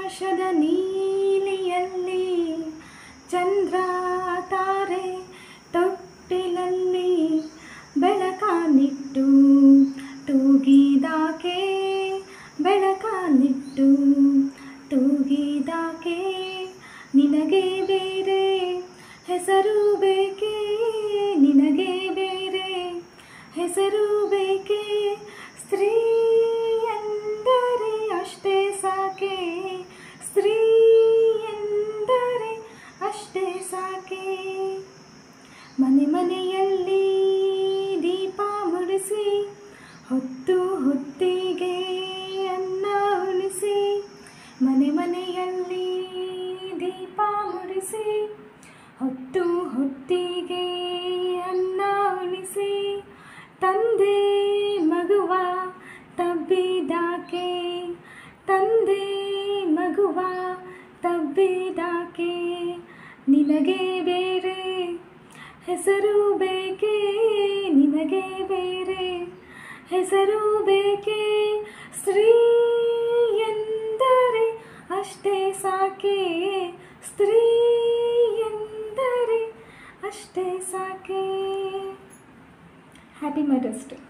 ಆಕಾಶದ ನೀಲಿಯಲ್ಲಿ ಚಂದ್ರ ತಾರೆ ತೊಟ್ಟಿಲಲ್ಲಿ ಬೆಳಕಾನಿಟ್ಟು ತೂಗಿದಾಕೆ ಬೆಳಕಾನಿಟ್ಟು ತೂಗಿದಾಕೆ ನಿನಗೆ ಬೇರೆ ಹೆಸರು ಬೇಕೆ ನಿನಗೆ ಬೇರೆ ಹೆಸರು ಬೇಕೆ ಸ್ತ್ರೀ ಎಂದರೆ ಅಷ್ಟೇ ಸಾಕೆ ಸ್ತ್ರೀ ಎಂದರೆ ಅಷ್ಟೇ ಸಾಕೆ ಮನೆ ಮನೆಯಲ್ಲಿ ದೀಪ ಮುಡಿಸಿ ಹೊತ್ತು ಹೊತ್ತಿಗೆ ಅನ್ನ ಉಳಿಸಿ ಮನೆ ಮನೆಯಲ್ಲಿ ದೀಪ ಮುಡಿಸಿ ಹೊತ್ತು ಹೊತ್ತಿಗೆ ಅನ್ನ ಉಳಿಸಿ ತಂದೆ ಮಗುವ ತಬ್ಬಿದಾಕೆ ತಂದೆ ಮಗುವ ತಬ್ಬಿದಾಕೆ ನಿನಗೆ ಬೇರೆ ಹೆಸರು ಬೇಕೆ ನಿನಗೆ ಬೇರೆ ಹೆಸರು ಬೇಕೆ ಸ್ತ್ರೀ ಎಂದರೆ ಅಷ್ಟೇ ಸಾಕೆ ಸ್ತ್ರೀ ಎಂದರೆ ಅಷ್ಟೇ ಸಾಕೆ ಹ್ಯಾಪಿ ಮದರ್ಸ್ ಡೇ